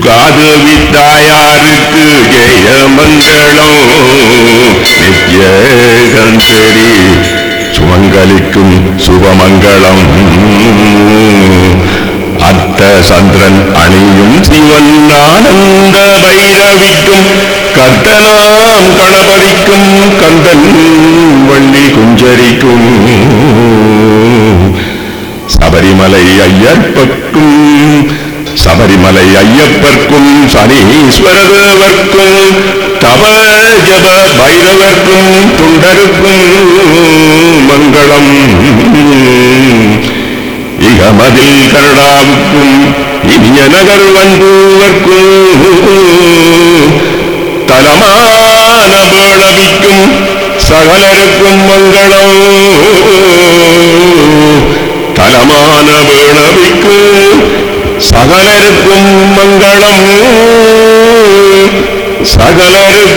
துர்காதேவி தாயாருக்கு ஜெயமங்களம் நித்ய கந்தரி சுமங்கலிக்கும் சுபமங்களம் அர்த்த சந்திரன் அணியும் சிவன் ஆனந்த பைரவிக்கும் கர்த்தனாம் கணபதிக்கும் கந்தன் வள்ளி குஞ்சரிக்கும் சபரிமலை ஐயப்பர்க்கும் சபரிமலை ஐயப்பர்க்கும் சனீஸ்வரதேவர்க்கும் தவ ஜப பைரவர்க்கும் துண்டருக்கும் மங்களம் இகமதில் கருடாவுக்கும் இனிய நகர் வந்தூவர்க்கும் தலமான பேணவிக்கும் சகலருக்கும் மங்களம் தலமான வேணவிக்கும் சகலருக்கும் மங்களம் சகலருக்கும்